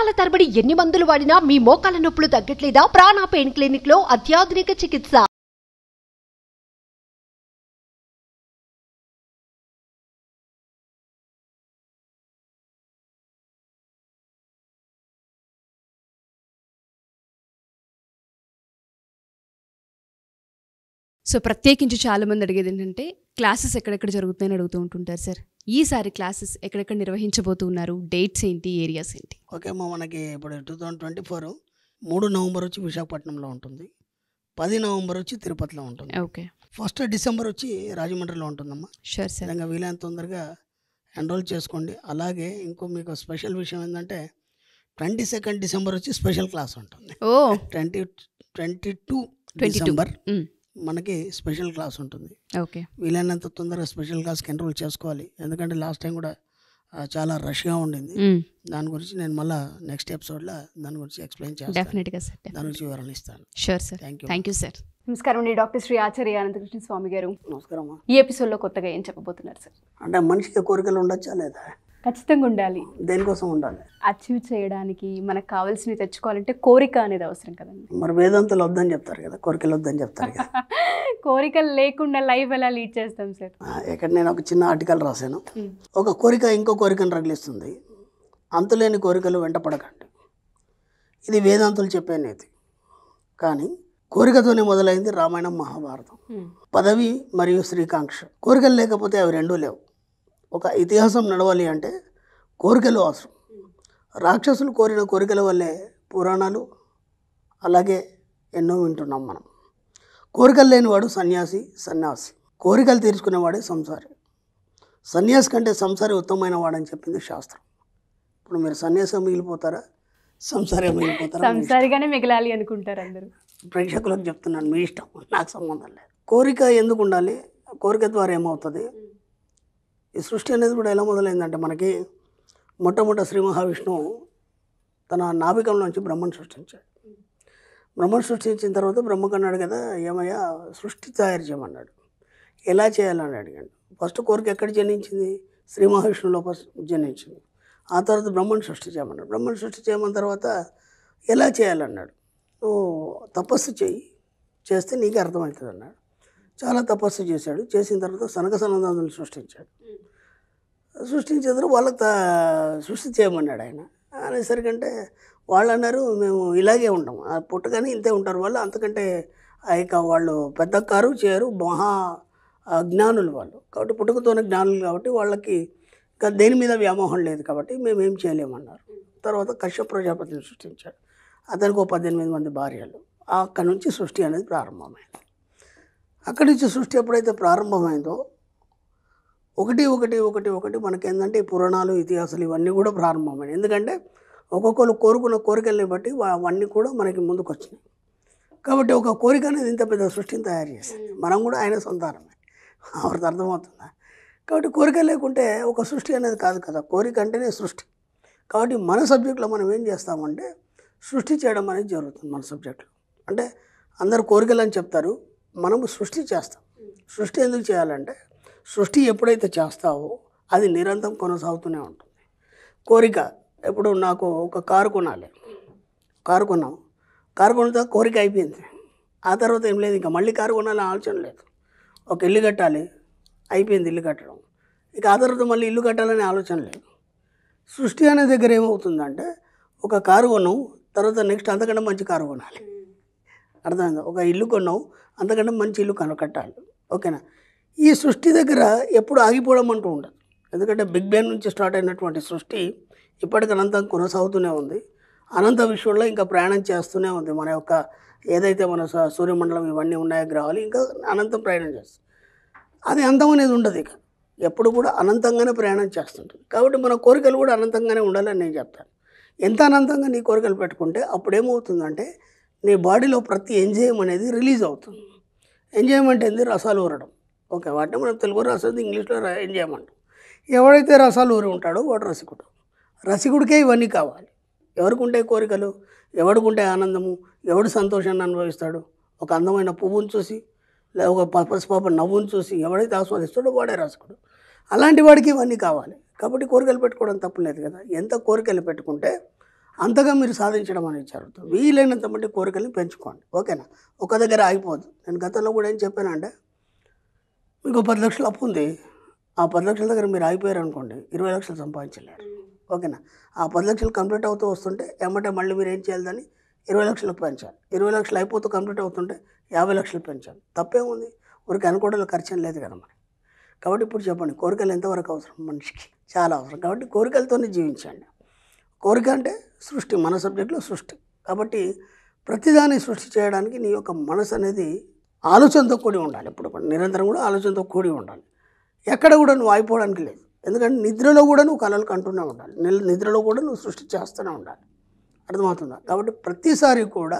సంవత్సరాల తరబడి ఎన్ని మందులు వాడినా మీ మోకాల నొప్పులు తగ్గట్లేదా ప్రాణ పెయిన్ క్లినిక్ లో అత్యాధునిక చికిత్స సో ప్రత్యేకించి చాలా మంది అడిగేది ఏంటంటే క్లాసెస్ ఎక్కడెక్కడ జరుగుతున్నాయని అడుగుతూ ఉంటుంటారు సార్ ఈసారి క్లాసెస్ ఎక్కడెక్కడ నిర్వహించబోతున్నారు డేట్స్ ఏంటి ఏరియాస్ ఏంటి ఓకే అమ్మా మనకి ఇప్పుడు టూ థౌజండ్ ట్వంటీ ఫోర్ మూడు నవంబర్ వచ్చి విశాఖపట్నంలో ఉంటుంది పది నవంబర్ వచ్చి తిరుపతిలో ఉంటుంది ఓకే ఫస్ట్ డిసెంబర్ వచ్చి రాజమండ్రిలో ఉంటుందమ్మా షూర్ సార్ విధంగా వీలైనంత తొందరగా ఎన్రోల్ చేసుకోండి అలాగే ఇంకో మీకు స్పెషల్ విషయం ఏంటంటే ట్వంటీ సెకండ్ డిసెంబర్ వచ్చి స్పెషల్ క్లాస్ ఉంటుంది oh twenty twenty two 22. December hmm, మనకి స్పెషల్ క్లాస్ ఉంటుంది ఓకే వీలైనంత తొందరగా స్పెషల్ క్లాస్కి ఎన్రోల్ చేసుకోవాలి ఎందుకంటే లాస్ట్ టైం కూడా ఆ, చాలా రష్గా ఉండింది మ్, దాని గురించి నేను మళ్ళీ నెక్స్ట్ ఎపిసోడ్లో దాని గురించి ఎక్స్ప్లెయిన్ చేస్తాను డెఫినెట్గా సార్ దాని గురించి వివరణ ఇస్తాను sure sir thank you thank you sir నమస్కారం అండి డాక్టర్ శ్రీ ఆచార్య అనంతకృష్ణ స్వామి గారు నమస్కారం అమ్మా. ఈ ఎపిసోడ్లో కొత్తగా ఏం చెప్పబోతున్నారు సార్ అంటే మనిషికి కోరికలు ఉండొచ్చా లేదా ఖచ్చితంగా ఉండాలి దేనికోసం ఉండాలి అచీవ్ చేయడానికి మనకు కావాల్సినవి తెచ్చుకోవాలంటే కోరిక అనేది అవసరం కదండి మరి వేదాంతులు వద్దని చెప్తారు కదా కోరికలు వద్దని చెప్తారు కదా కోరికలు లేకుండా లైఫ్ ఎలా లీడ్ చేస్తాం సార్ ఆ, ఇక్కడ నేను ఒక చిన్న ఆర్టికల్ రాశాను ఒక కోరిక ఇంకో కోరికను రగిలిస్తుంది అంతులేని కోరికలు వెంటపడకండి ఇది వేదాంతులు చెప్పే నీతి కానీ కోరికతోనే మొదలైంది రామాయణం మహాభారతం పదవి మరియు శ్రీకాంక్ష కోరికలు లేకపోతే అవి రెండూ లేవు ఒక ఇతిహాసం నడవాలి అంటే కోరికలు అవసరం రాక్షసులు కోరిన కోరికల వల్లే పురాణాలు అలాగే ఎన్నో వింటున్నాం మనం కోరికలు లేనివాడు సన్యాసి సన్యాసి కోరికలు తీర్చుకునేవాడే సంసారి సన్యాసి కంటే సంసారి ఉత్తమమైన వాడని చెప్పింది శాస్త్రం ఇప్పుడు మీరు సన్యాసం మిగిలిపోతారా సంసారే మిగిలిపోతారా మీ ఇష్టం. సంసారిగానే మిగలాలి అనుకుంటారు అందరూ ప్రేక్షకులకు చెప్తున్నాను మీ ఇష్టం నాకు సంబంధం లేదు కోరిక ఎందుకు ఉండాలి కోరిక ద్వారా ఏమవుతుంది ఈ సృష్టి అనేది కూడా ఎలా మొదలైందంటే మనకి మొట్టమొదట శ్రీ మహావిష్ణువు తన నాభికంలోంచి బ్రహ్మను సృష్టించాడు బ్రహ్మను సృష్టించిన తర్వాత బ్రహ్మకు అన్నాడు కదా ఏమయ్యా సృష్టి తయారు చేయమన్నాడు ఎలా చేయాలని అడిగాడు ఫస్ట్ కోరిక ఎక్కడ జనించింది శ్రీ మహావిష్ణువులో ఫస్ట్ జనించింది ఆ తర్వాత బ్రహ్మను సృష్టి చేయమన్నాడు బ్రహ్మను సృష్టి చేయమన్న తర్వాత ఎలా చేయాలన్నాడు నువ్వు తపస్సు చెయ్యి చేస్తే నీకే అర్థమవుతుంది అన్నాడు చాలా తపస్సు చేశాడు చేసిన తర్వాత సనక సనందాలను సృష్టించాడు సృష్టించిన తర్వాత వాళ్ళకి తా- సృష్టి చేయమన్నాడు ఆయన అనేసరికంటే వాళ్ళు అన్నారు మేము ఇలాగే ఉంటాం ఆ పుట్టగానే ఇంతే ఉంటారు వాళ్ళు అంతకంటే ఆ ఇక వాళ్ళు పెద్ద కారు చేయరు మహా ఆ, జ్ఞానులు వాళ్ళు కాబట్టి పుట్టుకతోనే జ్ఞానులు కాబట్టి వాళ్ళకి ఇంకా దేని మీద వ్యామోహం లేదు కాబట్టి మేము ఏం చేయలేమన్నారు తర్వాత కశ్యప ప్రజాపతిని సృష్టించాడు అతనికి ఒక పద్దెనిమిది మంది భార్యలు అక్కడి నుంచి సృష్టి అనేది ప్రారంభమైంది అక్కడి నుంచి సృష్టి ఎప్పుడైతే ప్రారంభమైందో ఒకటి ఒకటి ఒకటి ఒకటి మనకేంటంటే ఈ పురాణాలు ఇతిహాసాలు ఇవన్నీ కూడా ప్రారంభమైనాయి ఎందుకంటే ఒక్కొక్కరు కోరుకున్న కోరికల్ని బట్టి వా- అవన్నీ కూడా మనకి ముందుకు వచ్చినాయి కాబట్టి ఒక కోరిక అనేది ఇంత పెద్ద సృష్టిని తయారు చేసింది మనం కూడా ఆయన సంతానమే ఎవరికి అర్థమవుతుందా కాబట్టి కోరిక లేకుంటే ఒక సృష్టి అనేది కాదు కదా కోరిక అంటేనే సృష్టి కాబట్టి మన సబ్జెక్ట్లో మనం ఏం చేస్తామంటే సృష్టి చేయడం అనేది జరుగుతుంది మన సబ్జెక్ట్లో అంటే అందరు కోరికలు అని చెప్తారు మనము సృష్టి చేస్తాం సృష్టి ఎందుకు చేయాలంటే సృష్టి ఎప్పుడైతే చేస్తావో అది నిరంతరం కొనసాగుతూనే ఉంటుంది కోరిక ఇప్పుడు నాకు ఒక కారు కొనాలి కారు కొన్నాం కారు కొన్న తర్వాత కోరిక అయిపోయింది ఆ తర్వాత ఏం లేదు ఇంకా మళ్ళీ కారు కొనాలని ఆలోచన లేదు ఒక ఇల్లు కట్టాలి అయిపోయింది ఇల్లు కట్టడం ఇక ఆ తర్వాత మళ్ళీ ఇల్లు కట్టాలనే ఆలోచన లేదు సృష్టి అనే దగ్గర ఏమవుతుందంటే ఒక కారు కొన్నాం తర్వాత నెక్స్ట్ అంతకంటే మంచి కారు కొనాలి అర్థమైందా ఒక ఇల్లు కొన్నాం అంతకంటే మంచి ఇల్లు కన కట్టాలి ఓకేనా ఈ సృష్టి దగ్గర ఎప్పుడు ఆగిపోవడం అంటూ ఉండదు ఎందుకంటే బిగ్ బ్యాంగ్ నుంచి స్టార్ట్ అయినటువంటి సృష్టి ఇప్పటికి అనంతం కొనసాగుతూనే ఉంది అనంత విశ్వంలో ఇంకా ప్రయాణం చేస్తూనే ఉంది మన యొక్క ఏదైతే మన స- సూర్యమండలం ఇవన్నీ ఉన్నాయో గ్రహాలు ఇంకా అనంతం ప్రయాణం చేస్తుంది అది అంతం అనేది ఉండదు ఇక ఎప్పుడు కూడా అనంతంగానే ప్రయాణం చేస్తుంటుంది కాబట్టి మన కోరికలు కూడా అనంతంగానే ఉండాలని నేను చెప్తాను ఎంత అనంతంగా నీ కోరికలు పెట్టుకుంటే అప్పుడు ఏమవుతుందంటే నీ బాడీలో ప్రతి ఎంజైమ్ అనేది రిలీజ్ అవుతుంది ఎంజైమ్ అంటే ఏంది రసాలు ఊరడం ఓకే వాటిని మనం తెలుగు రాసేది ఇంగ్లీష్లో ఎంజాయ్ అంటాం ఎవడైతే రసాలు ఊరి ఉంటాడో వాడు రసికుడు రసికుడికే ఇవన్నీ కావాలి ఎవరికి ఉంటాయి కోరికలు ఎవరికి ఉంటాయి ఆనందము ఎవడు సంతోషాన్ని అనుభవిస్తాడు ఒక అందమైన పువ్వును చూసి లేదా ఒక ప- పసిపాప నవ్వును చూసి ఎవడైతే ఆస్వాదిస్తాడో వాడే రసికుడు అలాంటి వాడికి ఇవన్నీ కావాలి కాబట్టి కోరికలు పెట్టుకోవడం తప్పులేదు కదా ఎంత కోరికలు పెట్టుకుంటే అంతగా మీరు సాధించడం అనేది జరుగుతుంది వీలైనంత మట్టి కోరికల్ని పెంచుకోండి ఓకేనా ఒక దగ్గర ఆగిపోదు నేను గతంలో కూడా ఏం చెప్పానంటే మీకు పది లక్షలు అప్పు ఉంది ఆ పది లక్షల దగ్గర మీరు ఆగిపోయారు అనుకోండి ఇరవై లక్షలు సంపాదించలేరు ఓకేనా ఆ పది లక్షలు కంప్లీట్ అవుతూ వస్తుంటే ఏమంటే మళ్ళీ మీరు ఏం చేయాలి దాన్ని ఇరవై లక్షలు పెంచాలి ఇరవై లక్షలు అయిపోతూ కంప్లీట్ అవుతుంటే యాభై లక్షలు పెంచాలి తప్పేముంది ఊరికి అనుకోవడంలో ఖర్చు ఏం లేదు కదా మరి కాబట్టి ఇప్పుడు చెప్పండి కోరికలు ఎంతవరకు అవసరం మనిషికి చాలా అవసరం కాబట్టి కోరికలతోనే జీవించండి కోరిక అంటే సృష్టి మన సబ్జెక్టులో సృష్టి కాబట్టి ప్రతిదాన్ని సృష్టి చేయడానికి నీ యొక్క మనసు అనేది ఆలోచనతో కూడి ఉండాలి ఇప్పుడు కూడా నిరంతరం కూడా ఆలోచనతో కూడి ఉండాలి ఎక్కడ కూడా నువ్వు అయిపోవడానికి లేదు ఎందుకంటే నిద్రలో కూడా నువ్వు కలలు కంటూనే ఉండాలి నిల్- నిద్రలో కూడా నువ్వు సృష్టి చేస్తూనే ఉండాలి అర్థమవుతుందా కాబట్టి ప్రతిసారి కూడా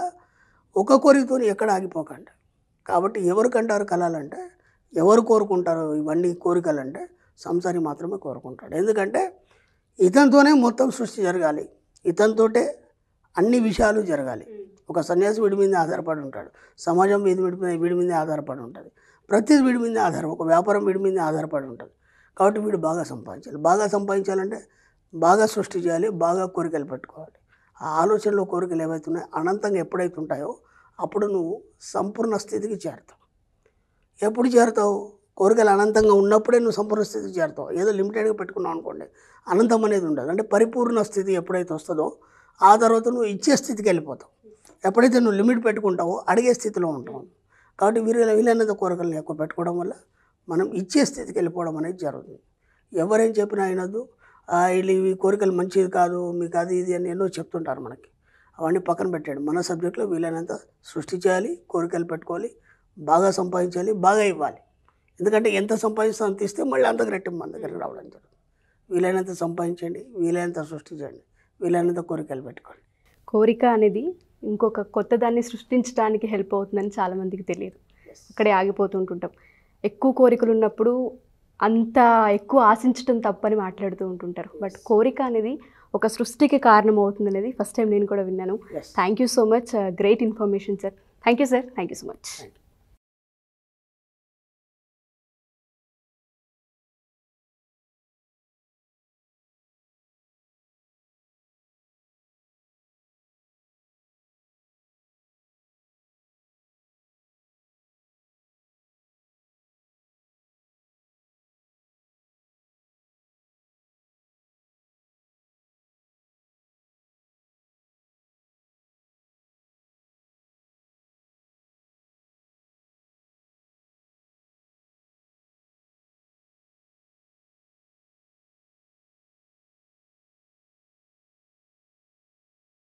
ఒక కోరికతో ఎక్కడ ఆగిపోకండి కాబట్టి ఎవరికంటారు కళలంటే ఎవరు కోరుకుంటారు ఇవన్నీ కోరికలంటే సంసారి మాత్రమే కోరుకుంటాడు ఎందుకంటే ఇతనితోనే మొత్తం సృష్టి జరగాలి ఇతనితోటే అన్ని విషయాలు జరగాలి ఒక సన్యాసి వీడి మీద ఆధారపడి ఉంటాడు సమాజం వీడి వీడి మీద వీడి మీదే ఆధారపడి ఉంటుంది ప్రతిదీ వీడి మీదే ఆధారం ఒక వ్యాపారం వీడి మీదే ఆధారపడి ఉంటుంది కాబట్టి వీడు బాగా సంపాదించాలి బాగా సంపాదించాలంటే బాగా సృష్టి చేయాలి బాగా కోరికలు పెట్టుకోవాలి ఆ ఆలోచనలో కోరికలు ఏవైతే ఉన్నాయో అనంతంగా ఎప్పుడైతే ఉంటాయో అప్పుడు నువ్వు సంపూర్ణ స్థితికి చేరుతావు ఎప్పుడు చేరుతావు కోరికలు అనంతంగా ఉన్నప్పుడే నువ్వు సంపూర్ణ స్థితికి చేరుతావు ఏదో లిమిటెడ్గా పెట్టుకున్నావు అనుకోండి అనంతం అనేది ఉండదు అంటే పరిపూర్ణ స్థితి ఎప్పుడైతే వస్తుందో ఆ తర్వాత నువ్వు ఇచ్చే స్థితికి వెళ్ళిపోతావు ఎప్పుడైతే నువ్వు లిమిట్ పెట్టుకుంటావో అడిగే స్థితిలో ఉంటావు కాబట్టి వీరు వీలైనంత కోరికలను ఎక్కువ పెట్టుకోవడం వల్ల మనం ఇచ్చే స్థితికి వెళ్ళిపోవడం అనేది జరుగుతుంది ఎవరేం చెప్పినా అయినద్దు "ఆ, వీళ్ళు ఇవి కోరికలు మంచిది కాదు మీకు అది ఇది అని ఎన్నో చెప్తుంటారు మనకి అవన్నీ పక్కన పెట్టాడు మన సబ్జెక్ట్లో వీలైనంత సృష్టి చేయాలి కోరికలు పెట్టుకోవాలి బాగా సంపాదించాలి బాగా ఇవ్వాలి ఎందుకంటే ఎంత సంపాదిస్తే అంత ఇస్తే మళ్ళీ అంతకు రెట్టింపు మన దగ్గరికి రావడం జరుగుతుంది వీలైనంత సంపాదించండి వీలైనంత సృష్టి చేయండి వీలైనంత కోరికలు పెట్టుకోండి కోరిక అనేది ఇంకొక కొత్త దాన్ని సృష్టించడానికి హెల్ప్ అవుతుందని చాలామందికి తెలియదు అక్కడే ఆగిపోతుంటుంటాం ఎక్కువ కోరికలు ఉన్నప్పుడు అంత ఎక్కువ ఆశించడం తప్పని మాట్లాడుతూ ఉంటుంటారు బట్ కోరిక అనేది ఒక సృష్టికి కారణం అవుతుంది అనేది ఫస్ట్ టైం నేను కూడా విన్నాను Yes. Thank you so much great information sir thank you sir thank you so much Thank you.